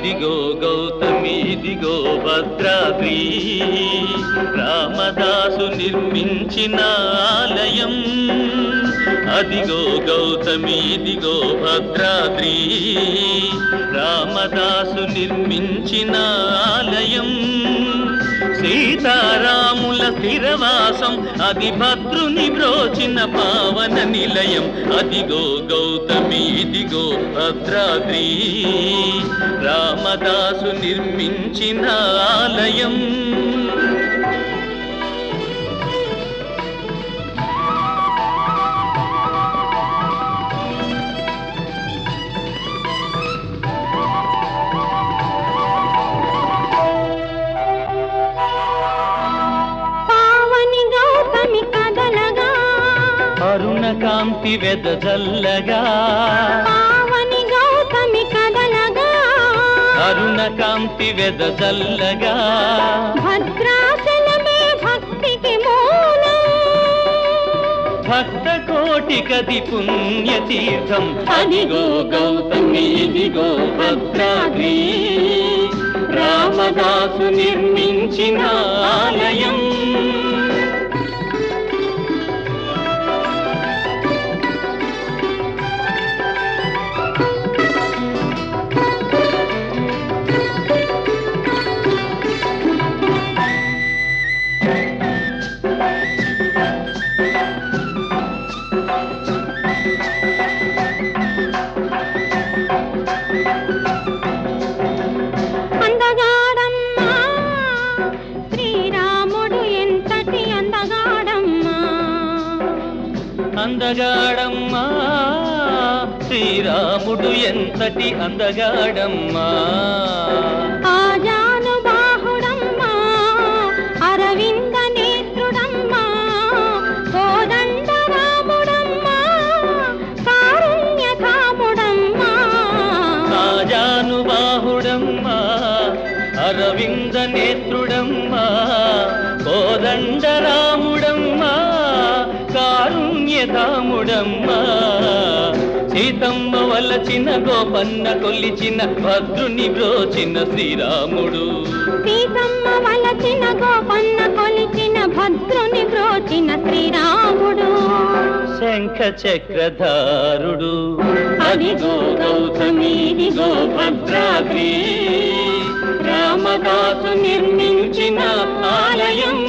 అదిగో గౌతమి ఇదిగో భద్రాద్రి రామదాసు నిర్మించిన ఆలయం అదిగో గౌతమి ఇదిగో భద్రాద్రి రామదాసు నిర్మించిన ఆలయం సీతారాముల స్థిరవాసం అది భద్రుని బ్రోచిన పావన నిలయం అదిగో గౌతమి ఇదిగో భద్రాద్రి రామదాసు నిర్మించిన ఆలయం పావని గౌతమి కదలగా అరుణ కాంతి వెదజల్లగా పావని గౌతమి కదలగా అరుణ కాంతి వెదజల్లగా భద్రాచలమే భక్తికి మూలం భక్త కోటి కది పుణ్యతీర్థం అదిగో గౌతమి ఇదిగో భద్రాద్రి రామదాసు నిర్మించిన ఆలయం అందగాడమ్మా శ్రీరాముడు ఎంతటి అందగాడమ్మా అందగాడమ్మా శ్రీరాముడు ఎంతటి అందగాడమ్మా ఆజానుబాహుడమ్మా అరవింద నేత్రుడమ్మా కోదండ రాముడమ్మా కారుణ్యధాముడమ్మా రాజానుబాహుడమ్మా అరవింద నేత్రుడమ్మా కోదండరాముడమ్మా కారుణ్యధాముడమ్మా సీతమ్మ వలచిన గోపన్న కొలిచిన భద్రుని బ్రోచిన శ్రీరాముడు సీతమ్మ వలచిన గోపన్న కొలిచిన భద్రుని బ్రోచిన శ్రీరాముడు శంఖ చక్రధారుడు అదిగో గౌతమి ఇదిగో భద్రాద్రి రామదాసు నిర్మించిన ఆలయం